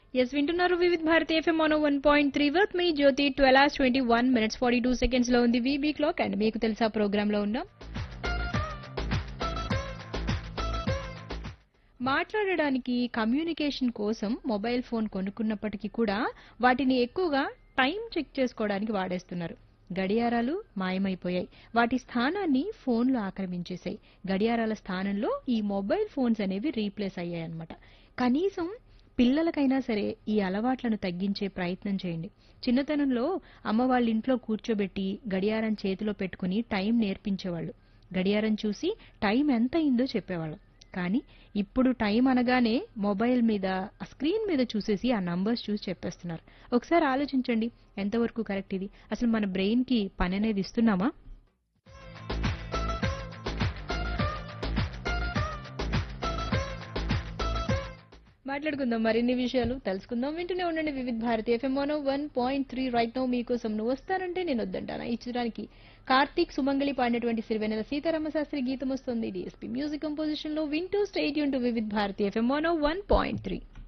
yes వింటున్నారు Vividh Bharati F M మోనో one point three వర్త్ మీ Jyoti twelve hours twenty one minutes forty two seconds లో ఉంది వీబీ క్లాక్ అండ్ మీకు తెలుసా ప్రోగ్రామ్ లో ఉన్నాం మాట్లాడడానికి కమ్యూనికేషన్ కోసం మొబైల్ ఫోన్ కొనుక్కున్నప్పటికీ కూడా వాటిని ఎక్కువగా టైం చెక్ చేసుకోవడానికి వాడేస్తున్నారు గడియారాలు మాయమైపోయాయి వాటి స్థానాన్ని ఫోన్లు ఆక్రమించేశాయి గడియారాల స్థానంలో ఈ మొబైల్ ఫోన్స్ అనేవి రీప్లేస్ అయ్యాయి అన్నమాట కనీసం పిల్లలకైనా సరే ఈ అలవాట్లను తగ్గించే ప్రయత్నం చేయండి చిన్నతనంలో అమ్మ వాళ్ళ ఇంట్లో కూర్చోబెట్టి గడియారం చేతిలో పెట్టుకుని టైం నేర్పించేవాళ్ళు గడియారం చూసి టైం ఎంత అయిందో చెప్పేవాళ్ళు కానీ ఇప్పుడు టైం అనగానే మొబైల్ మీద ఆ స్క్రీన్ మీద చూసేసి ఆ నంబర్స్ చూసి చెప్పేస్తున్నారు ఒకసారి ఆలోచించండి ఎంతవరకు కరెక్ట్ ఇది అసలు మన బ్రెయిన్ కి పని అనేది ఇస్తున్నామా మాట్లాడుకుందాం మరిన్ని విషయాలు తెలుసుకుందాం వింటూనే ఉండండి Vividh Bharati F M one one point three right now మీకోసం నువ్వు వస్తానంటే నేను వద్దంటానా ఈ చిత్రానికి కార్తీక్ సుమంగళి పాడినటువంటి సిరివెనెల సీతారామ శాస్త్రి గీతం వస్తుంది డిఎస్పీ మ్యూజిక్ కంపోజిషన్ లో వింటూ stay tuned to Vividh Bharati F M one one point three